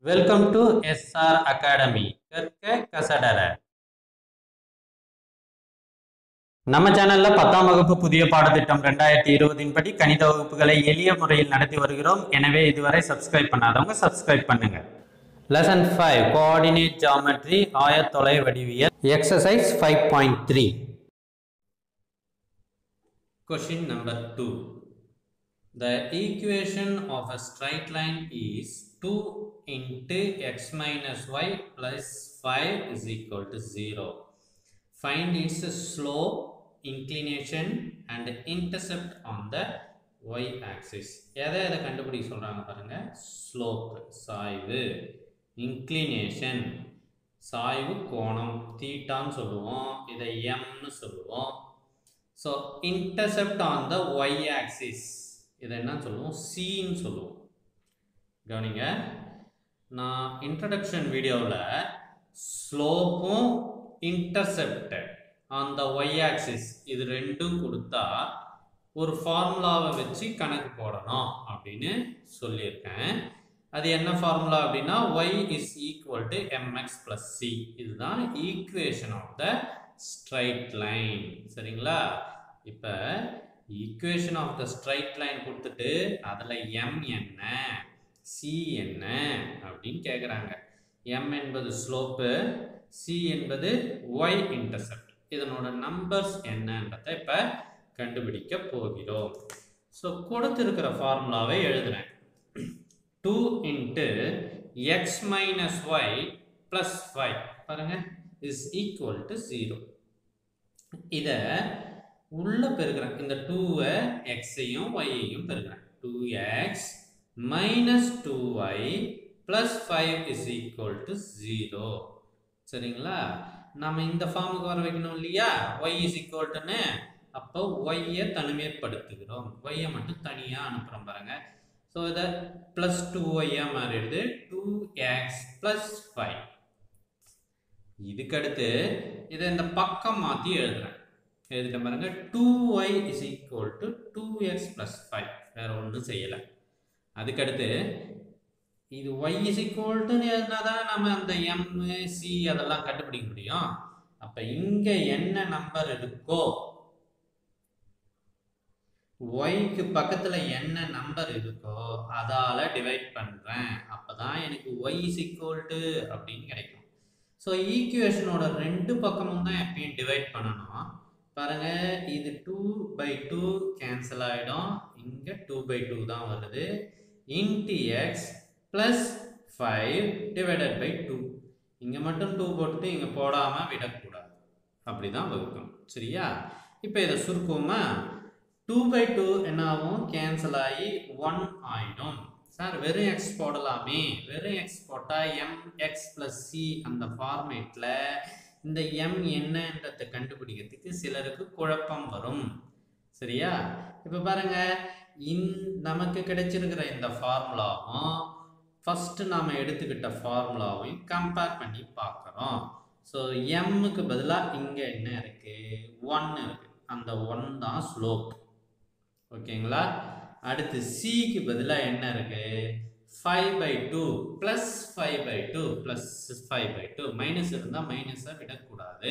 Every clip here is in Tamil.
வெல்கம் டு எஸ்ஆர் அகாடமி கற்க கசடர நம்ம சேனல்ல பத்தாம் வகுப்பு புதிய பாடத்திட்டம் ரெண்டாயிரத்தி இருபதின் படி கணித வகுப்புகளை எளிய முறையில் நடத்தி வருகிறோம் எனவே இதுவரை சப்ஸ்கிரைப் பண்ணாதவங்க சப்ஸ்கிரைப் பண்ணுங்க லெசன் ஃபைவ் கோஆர்டினேட் ஜாமெட்ரி ஆயத்தொலை வடிவியல் exercise five point three Question number 2. The equation of a straight line is 2 into x minus y plus 5 is equal to 0. Find its slope, inclination and intercept on the y axis. எதை எதை கண்டுபிடிக்க சொல்கிறாங்க பாருங்க ஸ்லோப் சாய்வு இன்க்ளினேஷன் சாய்வு கோணம் தீட்டான்னு சொல்லுவோம் இதை எம்னு சொல்லுவோம் so intercept on the Y axis இதை என்ன சொல்லுவோம் சின்னு சொல்லுவோம் கவனிங்க நான் இன்ட்ரடக்ஷன் வீடியோவில் ஸ்லோப்பும் intercepted on the Y axis இது ரெண்டும் கொடுத்தா ஒரு ஃபார்முலாவை வச்சு கணக்கு போடணும் அப்படின்னு சொல்லியிருக்கேன் அது என்ன ஃபார்முலா அப்படின்னா Y is equal to MX plus C இதுதான் equation of the straight line சரிங்களா இப்போ equation of the straight line கொடுத்துட்டு அதில் எம் என்ன சி என்ன அப்படின்னு கேட்குறாங்க எம் என்பது ஸ்லோப்பு சி என்பது ஒய் இன்டர்செப்ட் இதனோட நம்பர்ஸ் என்னன்றதை இப்போ கண்டுபிடிக்க போகிறோம் ஸோ கொடுத்துருக்கிற ஃபார்முலாவை எழுதுறேன் two into X minus Y plus five பாருங்கள் இஸ் ஈக்குவல் டு ஜீரோ இதை உள்ள பெருக்கிறேன் இந்த டூவை எக்ஸையும் ஒய்யையும் பெருக்கிறேன் two X minus two Y plus five is equal to zero சரிங்களா நம்ம இந்த ஃபார்முக்கு வர வைக்கணும் இல்லையா ஒய் இஸ் ஈக்குவல்ட்டுன்னு அப்போ ஒய்யை தனிமைப்படுத்துகிறோம் ஒய்யை மட்டும் தனியாக அனுப்புகிறோம் பாருங்க ஸோ இதை ப்ளஸ் டூ ஒய்யாக மாறிடுது டூ எக்ஸ் ப்ளஸ் ஃபைவ் இதுக்கடுத்து இதை இந்த பக்கம் மாற்றி எழுதுறேன் எழுதிட்ட பாருங்க two Y is equal to two X plus five வேற ஒன்றும் செய்யலை அதுக்கடுத்து இது ஒய் இஸ் ஈக்குவல்ட்டுன்னு எழுதினா தானே நம்ம அந்த எம் சி அதெல்லாம் கண்டுபிடிக்க முடியும் அப்போ இங்கே என்ன நம்பர் இருக்கோ ஒய்க்கு பக்கத்தில் என்ன நம்பர் இருக்கோ அதால் டிவைட் பண்ணுறேன் அப்போ தான் எனக்கு ஒய் இஸ் ஈக்குவல் டு அப்படின்னு கிடைக்கும் ஸோ ஈக்குவேஷனோட ரெண்டு பக்கமும் தான் எப்பயும் டிவைட் பண்ணணும் பாருங்க இது டூ பை டூ கேன்சல் ஆகிடும் இங்கே டூ பை டூ தான் வருது into X plus five divided by two இங்கே மட்டும் டூ போட்டுட்டு இங்கே போடாமல் விடக்கூடாது அப்படி தான் வகுக்கும் சரியா இப்போ இதை சுருக்குவோமா டூ பை டூ என்ன ஆகும் கேன்சல் ஆகி ஒன் ஆகிடும் சார் வெறும் எக்ஸ் போடலாமே வெறும் எக்ஸ் போட்டால் எம் எக்ஸ் ப்ளஸ் சி அந்த ஃபார்மேட்டில் இந்த எம் என்னன்றதை கண்டுபிடிக்கிறதுக்கு சிலருக்கு குழப்பம் வரும் சரியா இப்போ பாருங்க இந் நமக்கு கிடைச்சிருக்கிற இந்த ஃபார்முலாவும் ஃபஸ்ட்டு நாம் எடுத்துக்கிட்ட ஃபார்முலாவையும் கம்பேர் பண்ணி பார்க்குறோம் ஸோ எம்முக்கு பதிலாக இங்கே என்ன இருக்குது ஒன்று இருக்குது அந்த ஒன் தான் ஸ்லோப் ஓகேங்களா அடுத்து சிக்கு பதிலாக என்ன இருக்கு five by two plus five by two plus five by two minus இருந்தால் மைனஸை விடக்கூடாது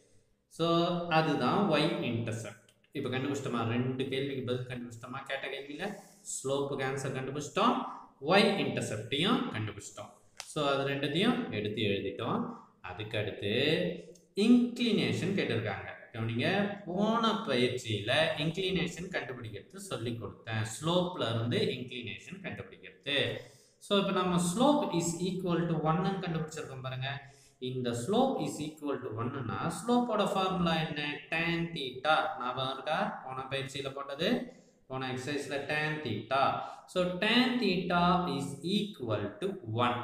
ஸோ அதுதான் ஒய் இன்டர்செப்ட் இப்போ கண்டுபிடிச்சிட்டோமா ரெண்டு கேள்விக்கு பதில் கண்டுபிடிச்சிட்டோமா கேட்ட கேள்வியில் ஸ்லோப்புக்கு ஆன்சர் கண்டுபிடிச்சிட்டோம் ஒய் இன்டர்செப்டையும் கண்டுபிடிச்சிட்டோம் ஸோ அது ரெண்டுத்தையும் எடுத்து எழுதிட்டோம் அதுக்கடுத்து இன்க்ளினேஷன் கேட்டிருக்காங்க கவனிங்க போன பயிற்சியில் இன்க்ளினேஷன் கண்டுபிடிக்கிறது சொல்லி கொடுத்தேன் ஸ்லோப்பில் இருந்து இன்க்ளினேஷன் கண்டுபிடிக்கிறது ஸோ இப்போ நம்ம ஸ்லோப் இஸ் ஈக்குவல் டு ஒன்னு கண்டுபிடிச்சிருக்கோம் பாருங்க இந்த ஸ்லோப் இஸ் ஈக்குவல் டு ஒன்னுனா ஸ்லோப்போட ஃபார்முலா என்ன டேன் தீட்டா ஞாபகம் இருக்கா போன பயிற்சியில் போட்டது போன எக்ஸசைஸில் tan theta so tan theta is equal to one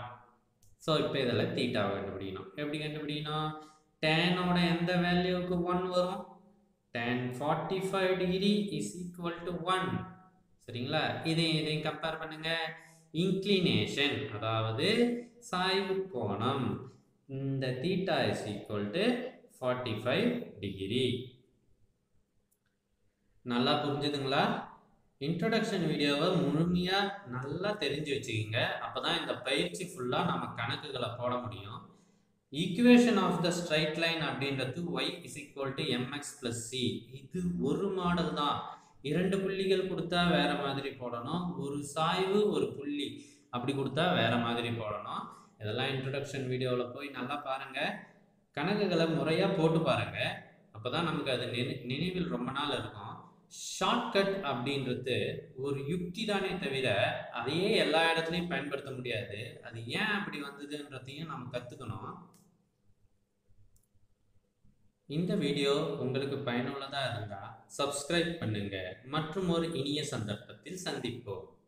so இப்போ இதில் தீட்டாவை கண்டுபிடிக்கணும் எப்படி கண்டுபிடிக்கணும் டேனோட எந்த வேல்யூவுக்கு ஒன் வரும் tan forty five degree is equal to one சரிங்களா இதையும் இதையும் கம்பேர் பண்ணுங்க இன்க்ளினேஷன் அதாவது சாய்வு கோணம் இந்த theta is equal to forty five degree நல்லா புரிஞ்சுதுங்களா இன்ட்ரடக்ஷன் வீடியோவை முழுமையாக நல்லா தெரிஞ்சு வச்சுக்கிங்க அப்போ தான் இந்த பயிற்சி ஃபுல்லாக நம்ம கணக்குகளை போட முடியும் equation of the straight line அப்படின்றது y is equal to MX plus c இது ஒரு மாடல் தான் இரண்டு புள்ளிகள் கொடுத்தா வேற மாதிரி போடணும் ஒரு சாய்வு ஒரு புள்ளி அப்படி கொடுத்தா வேற மாதிரி போடணும் இதெல்லாம் இன்ட்ரடக்ஷன் வீடியோவில் போய் நல்லா பாருங்க கணக்குகளை முறையாக போட்டு பாருங்க அப்போ தான் நமக்கு அது நினை நினைவில் ரொம்ப நாள் இருக்கும் ஷார்ட்கட் அப்படின்றது ஒரு யுக்தி தானே தவிர அதையே எல்லா இடத்துலையும் பயன்படுத்த முடியாது அது ஏன் அப்படி வந்ததுன்றதையும் நம்ம கற்றுக்கணும் இந்த வீடியோ உங்களுக்கு பயனுள்ளதாக இருந்தால் சப்ஸ்கிரைப் பண்ணுங்க மற்றும் ஒரு இனிய சந்தர்ப்பத்தில் சந்திப்போம்